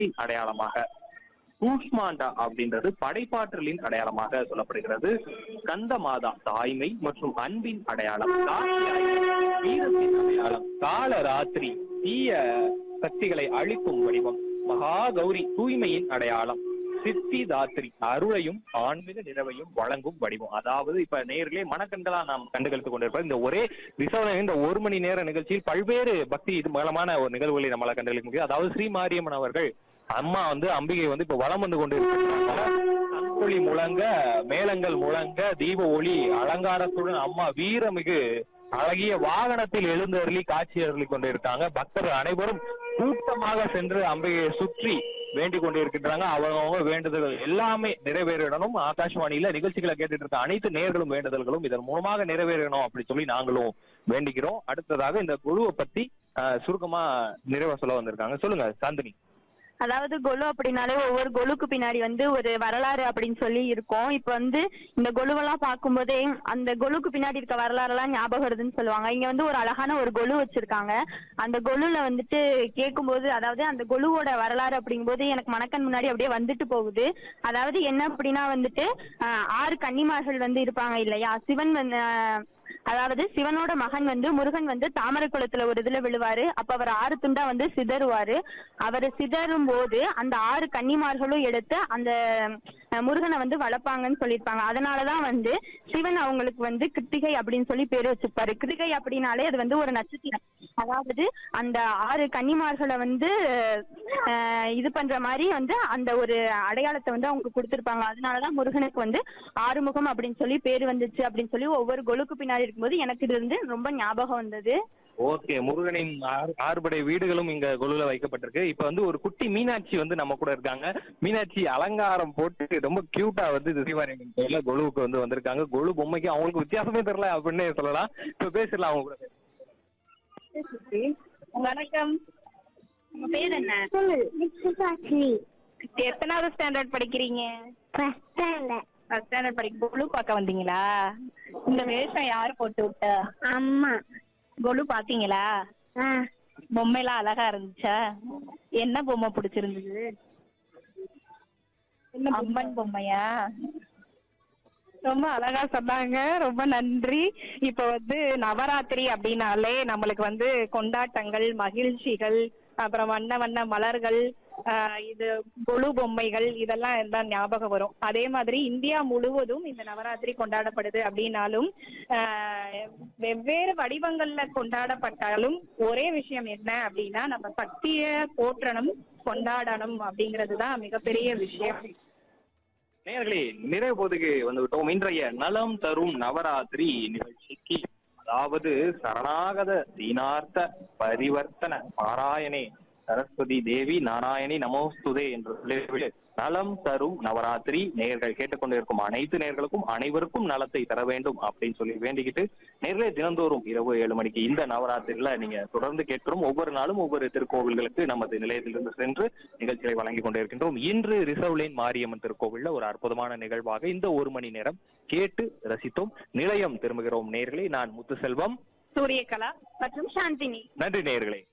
சக்தியின் அடையாளமாக கூஷ்மாண்டா அப்படின்றது படைப்பாற்றலின் அடையாளமாக சொல்லப்படுகிறது கந்த மாதா தாய்மை மற்றும் அன்பின் அடையாளம் காத்தியாய் வீரத்தின் அடையாளம் கால ராத்திரி தீய சக்திகளை அழிக்கும் வடிவம் மகா கௌரி தூய்மையின் அடையாளம் சித்தி தாத்திரி அருளையும் ஆன்மீக நிறைவையும் வழங்கும் வடிவம் அதாவது இப்ப நேரிலே மனக்கண்களா நாம் கண்டுகளித்துக் கொண்டிருப்போம் இந்த ஒரே ரிசர்வ் இந்த ஒரு மணி நேர நிகழ்ச்சியில் பல்வேறு பக்தி இது மூலமான ஒரு நிகழ்வுகளை நம்மளால கண்டுகளிக்க முடியும் அதாவது ஸ்ரீ மாரியம்மன் அவர்கள் அம்மா வந்து அம்பிகை வந்து இப்ப வலம் வந்து கொண்டு ஒளி முழங்க மேளங்கள் முழங்க தீப ஒளி அலங்காரத்துடன் அம்மா வீரமிகு அழகிய வாகனத்தில் எழுந்தருளி காட்சி அருளி கொண்டிருக்காங்க பக்தர்கள் அனைவரும் கூட்டமாக சென்று அம்பிகையை சுற்றி வேண்டிக் கொண்டிருக்கின்றாங்க அவங்கவுங்க வேண்டுதல்கள் எல்லாமே நிறைவேறணும் ஆகாஷ்வாணியில நிகழ்ச்சிகளை கேட்டுட்டு இருக்க அனைத்து நேர்களும் வேண்டுதல்களும் இதன் மூலமாக நிறைவேறணும் அப்படி சொல்லி நாங்களும் வேண்டிக்கிறோம் அடுத்ததாக இந்த குழுவை பத்தி அஹ், சுருக்கமா நிறைவா சொல்ல வந்திருக்காங்க சொல்லுங்க சாந்தினி அதாவது கொலு அப்படின்னாலே ஒவ்வொரு கொலுக்கு பின்னாடி வந்து ஒரு வரலாறு அப்படின்னு சொல்லி இருக்கும் இப்ப வந்து இந்த கொலுவெல்லாம் பார்க்கும்போதே அந்த கொலுக்கு பின்னாடி இருக்க வரலாறு எல்லாம் ஞாபகம் வருதுன்னு சொல்லுவாங்க இங்க வந்து ஒரு அழகான ஒரு கொலு வச்சிருக்காங்க அந்த கொலுல வந்துட்டு கேட்கும்போது அதாவது அந்த கொலுவோட வரலாறு அப்படிங்கும்போது எனக்கு மனக்கண் முன்னாடி அப்படியே வந்துட்டு போகுது அதாவது என்ன அப்படின்னா வந்துட்டு ஆஹ், ஆறு கன்னிமார்கள் வந்து இருப்பாங்க இல்லையா சிவன் வந்து ஆஹ், அதாவது சிவனோட மகன் வந்து முருகன் வந்து தாமரை குளத்துல ஒரு இதுல விழுவாரு அப்ப அவர் ஆறு துண்டா வந்து சிதறுவாரு அவர் சிதறும் போது அந்த ஆறு கன்னிமார்களும் எடுத்து அந்த அஹ், முருகனை வந்து வளர்ப்பாங்கன்னு சொல்லியிருப்பாங்க அதனாலதான் வந்து சிவன் அவங்களுக்கு வந்து கிருத்திகை அப்படின்னு சொல்லி பேர் வச்சிருப்பாரு கிருத்திகை அப்படின்னாலே அது வந்து ஒரு நட்சத்திரம் அதாவது அந்த ஆறு கன்னிமார்களை வந்து அஹ், இது பண்ற மாதிரி வந்து அந்த ஒரு அடையாளத்தை வந்து அவங்க கொடுத்திருப்பாங்க அதனாலதான் முருகனுக்கு வந்து ஆறுமுகம் அப்படின்னு சொல்லி பேர் வந்துச்சு அப்படின்னு சொல்லி ஒவ்வொரு கொலுக்கு பின்னாடி இருக்கும்போது எனக்கு இது வந்து ரொம்ப ஞாபகம் வந்தது ஓகே முருகனின் ஆறு- ஆறுபடை வீடுகளும் இங்க கொலுல வைக்கப்பட்டிருக்கு இப்ப வந்து ஒரு குட்டி மீனாட்சி வந்து நம்ம கூட இருக்காங்க மீனாட்சி அலங்காரம் போட்டு ரொம்ப கியூட்டா வந்து இது ஸ்ரீவாரியம்மன் கோயில்ல கொலுவுக்கு வந்து வந்திருக்காங்க கொலு பொம்மைக்கு அவங்களுக்கு வித்தியாசமே தெரியல அப்படின்னு சொல்லலாம் இப்ப பேசிடலாம் அவங்க கூட வணக்கம் உங்க பேர் என்ன எத்தனாவது ஸ்டாண்டர்ட் படிக்கிறீங்க ஃபர்ஸ்ட் ஸ்டாண்டர்ட் படிக்க கொலு பார்க்க வந்தீங்களா இந்த வேஷம் யாரு போட்டு விட்டா அம்மா கொலு பாத்தீங்களா ஆ பொம்மைலாம் அழகா இருந்துச்சா என்ன பொம்மை பிடிச்சிருந்தது அம்மன் பொம்மையா ரொம்ப அழகா சொன்னாங்க ரொம்ப நன்றி இப்ப வந்து நவராத்திரி அப்படின்னாலே நம்மளுக்கு வந்து கொண்டாட்டங்கள் மகிழ்ச்சிகள் அப்புறம் வண்ண வண்ண மலர்கள் ஆஹ் இது கொலு பொம்மைகள் இதெல்லாம் எல்லாம் ஞாபகம் வரும் அதே மாதிரி இந்தியா முழுவதும் இந்த நவராத்திரி கொண்டாடப்படுது அப்படின்னாலும் ஆஹ் வெவ்வேறு வடிவங்கள்ல கொண்டாடப்பட்டாலும் ஒரே விஷயம் என்ன அப்படின்னா நம்ம சக்திய போற்றணும் கொண்டாடணும் அப்படிங்கிறது தான் மிகப்பெரிய விஷயம் நேயர்களே நிறைவு போதுக்கு வந்து விட்டோம் இன்றைய நலம் தரும் நவராத்திரி நிகழ்ச்சிக்கு அதாவது சரணாகத தீனார்த்த பரிவர்த்தன பாராயணே சரஸ்வதி தேவி நாராயணி நமோஸ்துதே என்று சொல்லிவிட்டு நலம் தரும் நவராத்திரி நேயர்கள் கேட்டுக்கொண்டிருக்கும் அனைத்து நேயர்களுக்கும் அனைவருக்கும் நலத்தை தர வேண்டும் அப்படின்னு சொல்லி வேண்டிக்கிட்டு நேர்களே தினந்தோறும் இரவு ஏழு மணிக்கு இந்த நவராத்திரியில நீங்க தொடர்ந்து கேட்கிறோம் ஒவ்வொரு நாளும் ஒவ்வொரு திருக்கோவில்களுக்கு நமது நிலையத்திலிருந்து சென்று நிகழ்ச்சிகளை வழங்கி கொண்டிருக்கின்றோம் இன்று ரிசர்வ்லேன் மாரியம்மன் திருக்கோவில்ல ஒரு அற்புதமான நிகழ்வாக இந்த ஒரு மணி நேரம் கேட்டு ரசித்தோம் நிலையம் திரும்புகிறோம் நேர்களே நான் முத்துசெல்வம் சூரியகலா மற்றும் சாந்தினி நன்றி நேயர்களே